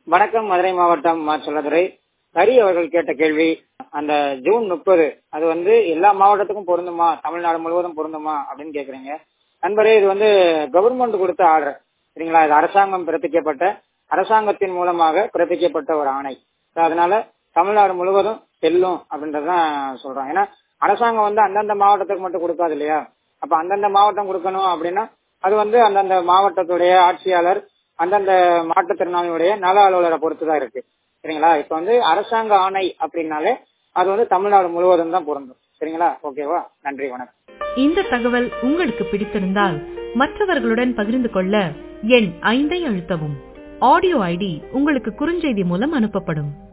வணக்கம் மதுரை மாவட்டம் மா சொல்லதுரை ஹரி அவர்கள் கேட்ட கேள்வி அந்த ஜூன் முப்பது அது வந்து எல்லா மாவட்டத்துக்கும் பொருந்துமா தமிழ்நாடு முழுவதும் பொருந்துமா அப்படின்னு கேக்குறீங்க நண்பரே இது வந்து கவர்மெண்ட் கொடுத்த ஆர்டர் சரிங்களா இது அரசாங்கம் பிறப்பிக்கப்பட்ட அரசாங்கத்தின் மூலமாக பிறப்பிக்கப்பட்ட ஒரு ஆணை So, அதனால தமிழ்நாடு முழுவதும் செல்லும் அப்படின்றதுதான் சொல்றோம் ஏன்னா அரசாங்கம் வந்து அந்தந்த மாவட்டத்துக்கு மட்டும் கொடுக்காது இல்லையா அப்ப அந்தந்த மாவட்டம் கொடுக்கணும் அப்படின்னா அது வந்து அந்தந்த மாவட்டத்துடைய ஆட்சியாளர் அந்தந்த மாற்றுத்திறனாளியுடைய நல அலுவலரை பொறுத்து தான் இருக்கு சரிங்களா இப்ப வந்து அரசாங்க ஆணை அப்படின்னாலே அது வந்து தமிழ்நாடு முழுவதும் தான் பொருந்தும் சரிங்களா ஓகேவா நன்றி வணக்கம் இந்த தகவல் உங்களுக்கு பிடித்திருந்தால் மற்றவர்களுடன் பகிர்ந்து கொள்ள எண் ஐந்தை அழுத்தவும் ஆடியோ ஐடி உங்களுக்கு குறுஞ்செய்தி மூலம் அனுப்பப்படும்